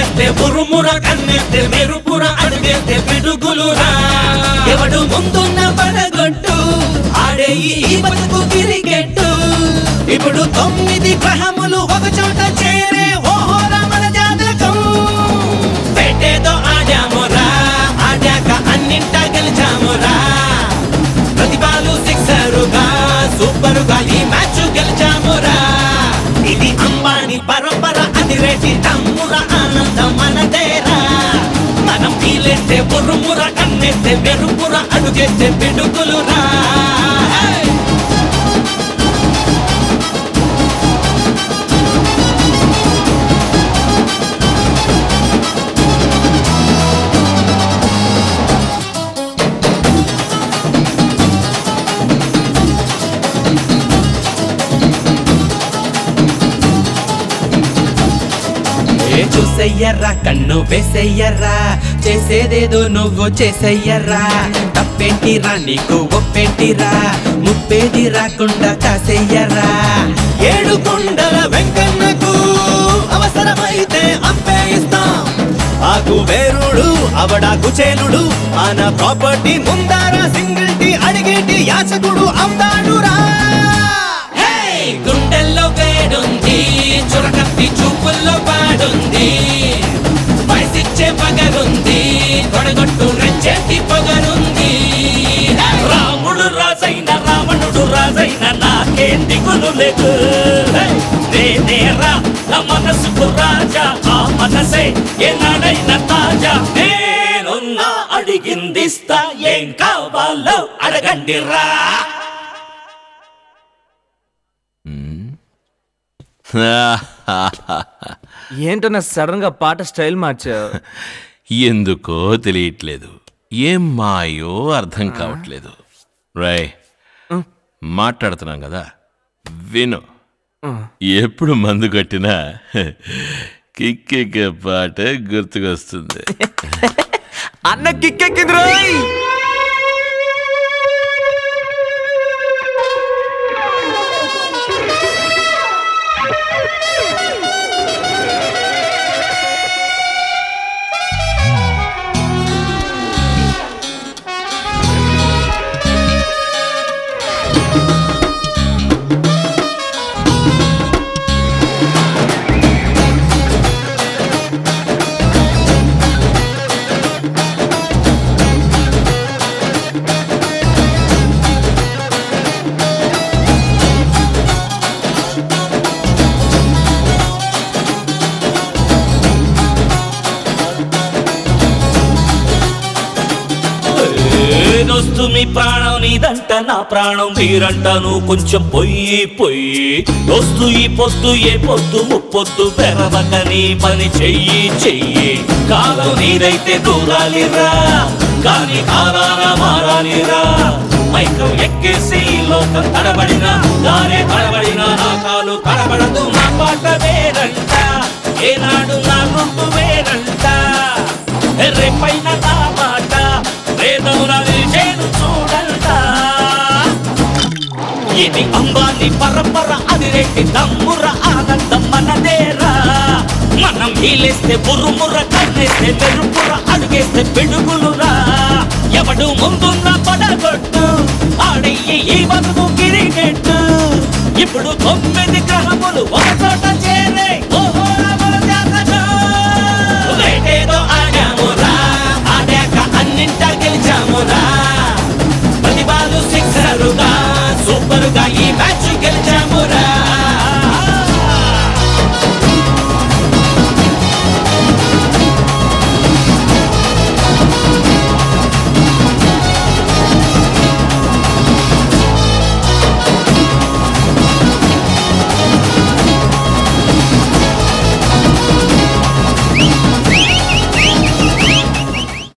నీలేస్తే ఉరుముర కన్నేస్తే మెరుపుర అడుగేస్తే పిడుగులురా ఎవడు ముందున్న పడగొట్టు ఆడే ఈ బతుకు క్రికెట్టు ఇప్పుడు తొమ్మిది గ్రహములు ఒక చోట చేరే ఓహోరా మన జాతకం పెట్టేదో ఆడామురా ఆడాక అన్నింటా గెలిచామురా ప్రతిభాలు సిక్సరుగా సూపరుగా ఈ మ్యాచ్ గెలిచామురా ఇది అంబాని పరంపర అదిరేటి తమ్ముర ఆనందం మనదేరా మనం వీలేస్తే బుర్రుముర కన్నేస్తే మెరుపుర అడుగేస్తే పిడుగులురా హే! ఏ చూసెయ్యర్రా కన్ను వేసెయ్యర్రా చేసేదేదో నువ్వు చేసెయ్యర్రా తప్పేంటిరా నీకు ఒప్పేంటిరా ముప్పేది రాకుండా కాసెయ్యర్రా ఏడు కొండల వెంకన్నకు అవసరమైతే అప్పేయిస్తాం ఆకు వేరుడు అవడాకు చేలుడు ఆన ప్రాపర్టీ ముందారా సింగిల్ టీ అడిగేటి యాచకుడు అవుతాడురా హే! గుండెల్లో వేడుంది చురకత్తి చూపుల్లో పాడుంది వయసిచ్చే పగరుంది తొడగొట్టు రెచ్చేటి పొగరుంది హే! రాముడు రాజైన రావణుడు రాజైన నాకేం దిగులు లేదు హే! నేనేరా నా మనసుకు రాజా ఆ మనసే ఏనాడైనా తాజా నేనున్నా అడిగిందిస్తా ఏం కావాలో అడగండి రా ఏంటన్నా సడన్ గా పాట స్టైల్ మార్చావు ఎందుకో తెలియట్లేదు ఏం మాయో అర్థం కావట్లేదు రై మాట్లాడుతున్నాం కదా విను ఎప్పుడు మందు కొట్టినా కిక్కెక్కే పాట గుర్తుకొస్తుంది అన్న కిక్కెక్కింది రోయ్ దోస్తు మీ ప్రాణం నీదంట నా ప్రాణం మీరంటాను కొంచెం పొయ్యి పొయ్యి దోస్తు ఈ పొద్దు ఏ పొద్దు ముప్పొద్దు పెరవక నీ పని చెయ్యి చెయ్యి కాలం నీదైతే దూరాలిరా కానీ కాలాన మారాలిరా మైకం ఎక్కేసి లోకం తడబడిన దారే తడబడిన నా కాలు తడబడదు నా పాట వేరంట ఏనాడు నా గుర్తు వేరంట రేపైన నా మాట వేదమున నిలిచేను చూడంట ఇది అంబాని పరంపర అది రెడ్డి తమ్ముర ఆనందం మనదేరా మనం వీలేస్తే బుర్రుముర్ర కన్నేస్తే మెరుపుర అడుగేస్తే పిడుగులురా ఎవడు ముందున్న పడగొట్టు ఆడయ్యి ఈ బతుకు క్రికెట్ ఇప్పుడు తొమ్మిది గ్రహములు ఒక చోట చేరే